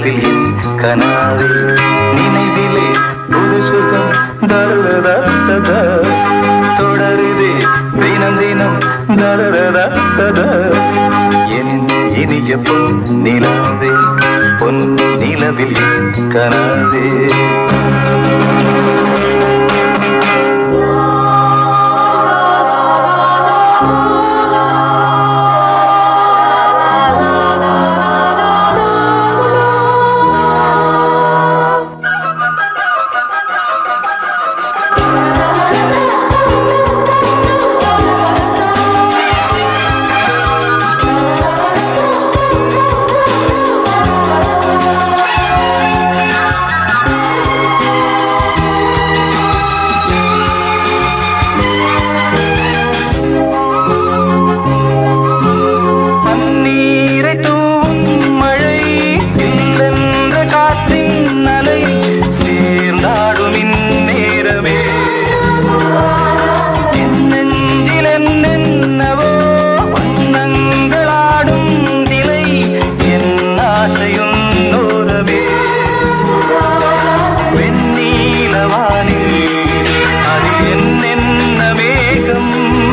நிலவில் என் கனாவே நினைவிலே ஒரு சுகம் தரதரதத தொடருதே தினம் தினம் தரதரதத என் இனிய பொன் நிலாவே பொன் நிலவில் என் கனாவே பன்னீரை தூவும் மழை சில்லென்ற காற்றின் அலை சேர்ந்தாடும் இந்நேரமே என் நெஞ்சில் என்னென்னவோ வண்ணங்களாடும் நிலை என் ஆசையும் நோரவே வெண்ணீலவானில் அதில் என்னென்ன மேகம்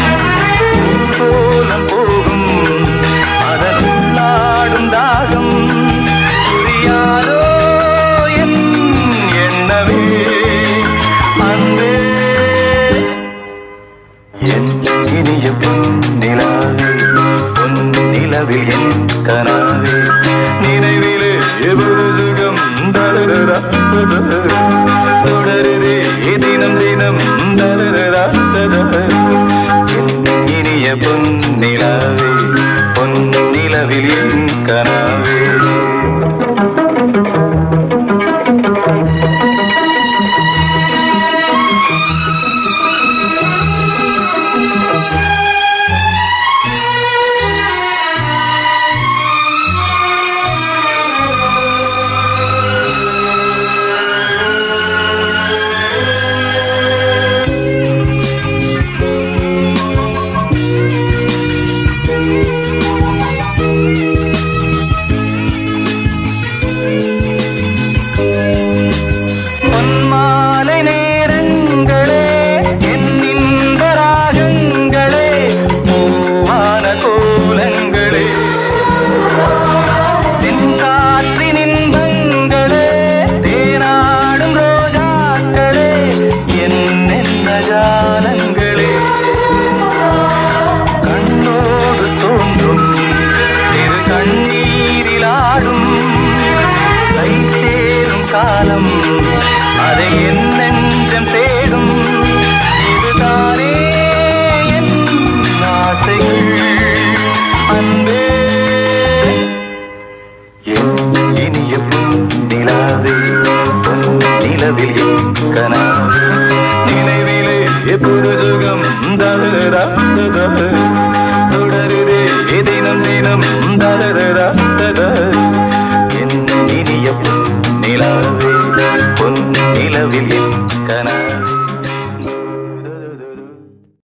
கோலம் போகும் அதனுள்ளாடும் தாகம் புரியாதோ என் எண்ணமே அன்பே என் இனிய பொன் நிலாவே பொன் நிலவில் என் கனாவே நினைவிலே எவ்வளவு சுகம் தரரா தொடருதே தினம் தினம் தரரா என் இனிய பொன் நிலாவே பொன் நிலவில் என் கனாவே பொன்மாலை நேரங்களே என் இன்ப ராகங்களே பூவான கோலங்களே தென்காற்றின் இன்பங்களே தேனாடும் ரோஜாக்களே என்னென்ன ஜாலங்களே கண்ணோடு தோன்றும் சிறு கண்ணீரில் ஆடும் கை சேரும் காலம் அதை என் நெஞ்சம் தேடும் இதுதானே என் ஆசைகள் அன்பே என் இனிய பொன் நிலாவே பொன் நிலவில் என் கனாவே நினைவிலே எப்பொழுது